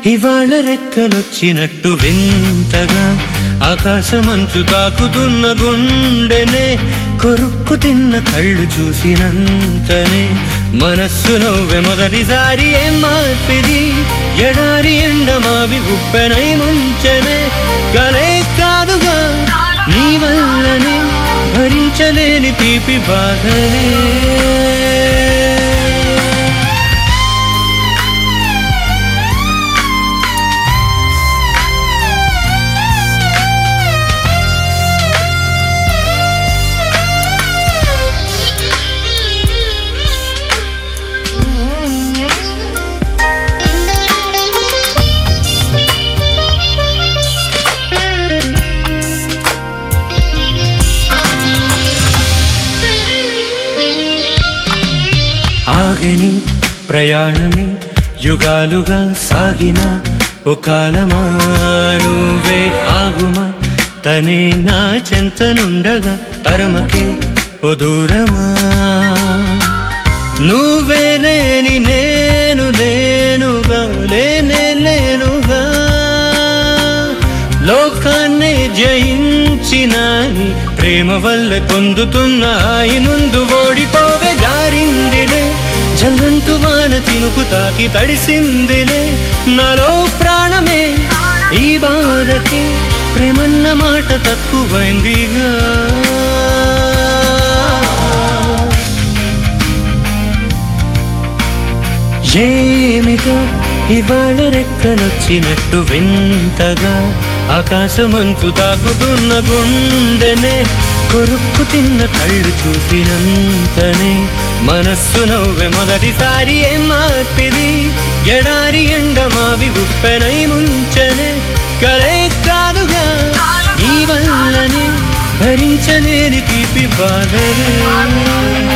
ఇవాళ రెక్కలొచ్చినట్టు వింతగా ఆకాశమంచు తాకుతున్న గుండెనే కొరుక్కు తిన్న కళ్ళు చూసినంతనే మనస్సు నవ్వె మొదటిసారి ఏం మార్పిది ఎడారి ఎండమావి ఉప్పెనై ముంచెనే కలే కాదుగా నీ వల్లనే భరించలేని తీపి బాధనే ఆగని ప్రయాణమే యుగాలుగా సాగిన ఒకాలమా నువ్వే ఆగుమా తనే నా చెంతనుండగా తరమకే ఓ దూరమా నువ్వే లేని నేను లేనుగా లేనే లేనుగా లోకాన్ని జయించిన నీ ప్రేమ వల్ల పొందుతున్న హాయి నుండు ఓడిపోవే జారిందిలే జల్లంటు వాన తినుకు తాకి తడిసిందిలే నాలో ప్రాణమే ఈ బాధకి ప్రేమన్న మాట తక్కువైందిగా ఏమిగా ఇవాళ రెక్కలొచ్చినట్టు వింతగా ఆకాశమంచు తాకుతున్న గుండెనే కొరుక్కు తిన్న కళ్ళు చూసినంతనే మనస్సు నవ్వె మొదటిసారి ఏం మార్పిది ఎడారి ఎండమావి ఉప్పెనై ముంచనే కలే కాదుగా ఈ వల్లనే భరించలేని తీపి బాధనే